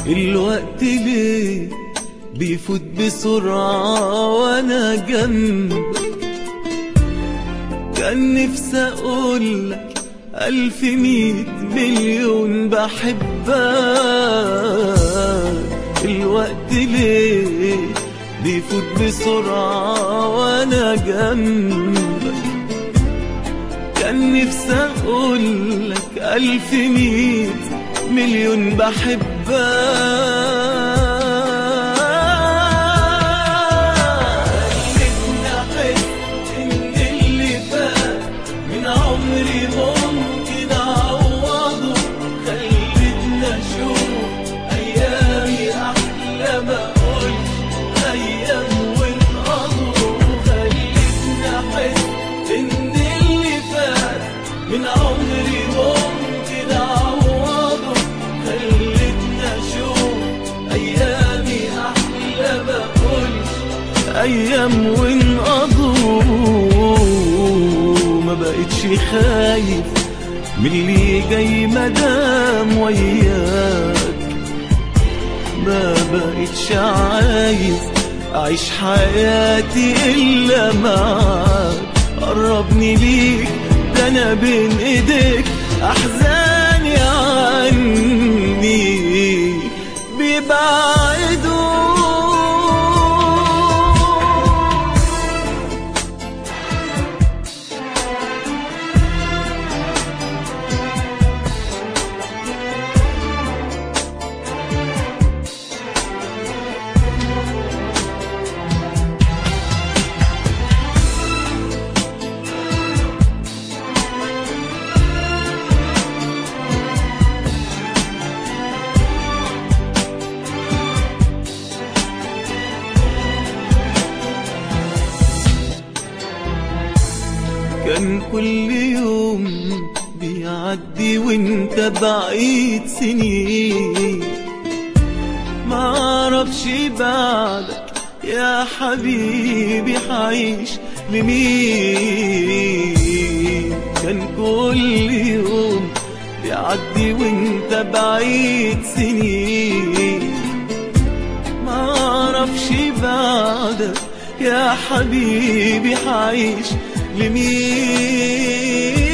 الوقت ليه بيفوت بسرعة وانا جنبك كان نفسي اقولك الف ميت مليون بحبك الوقت ليه بيفوت بسرعة وانا جنبك كان نفسي اقولك الف ميت مليون بحبك إن اللي فات من عمري ممكن أعوضه خلتنا أشوف أيامي أحلى ما قلت أيام وانقضوا خلتنا أحس إن اللي فات من عمري ممكن أعوضه خلتنا أشوف أيامي أحلى ما قلت ايام وانقضوا ما بقتش خايف من اللي جاي مدام وياك ما بقتش عايز اعيش حياتي الا معاك قربني ليك ده انا بين ايديك احزاني عني بيبعدوا كان كل يوم بيعدي وانت بعيد سنين معرفش بعدك يا حبيبي حعيش لمين كان كل يوم بيعدي وانت بعيد سنين معرفش بعدك يا حبيبي حعيش لمين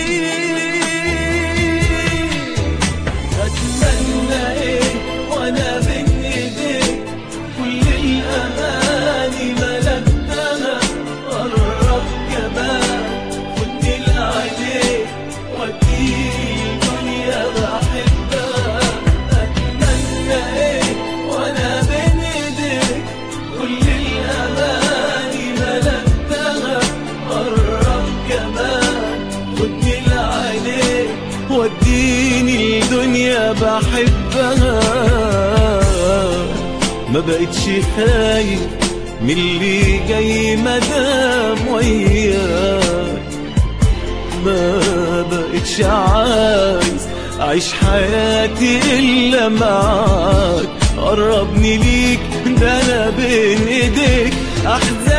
أتمنى إيه وأنا بين إيديك كل الأماني ملكتها قرب كمان خدني لعينيك وديني الدنيا بحبها أتمنى إيه وأنا بين إيديك كل الأماني ملكتها قرب كمان خدني لعينيك وديني الدنيا بحبها ما بقتش خايف من اللي جاي مدام وياك ما بقتش عايز أعيش حياتي إلا معاك قربني ليك ده أنا بين إيديك أحزان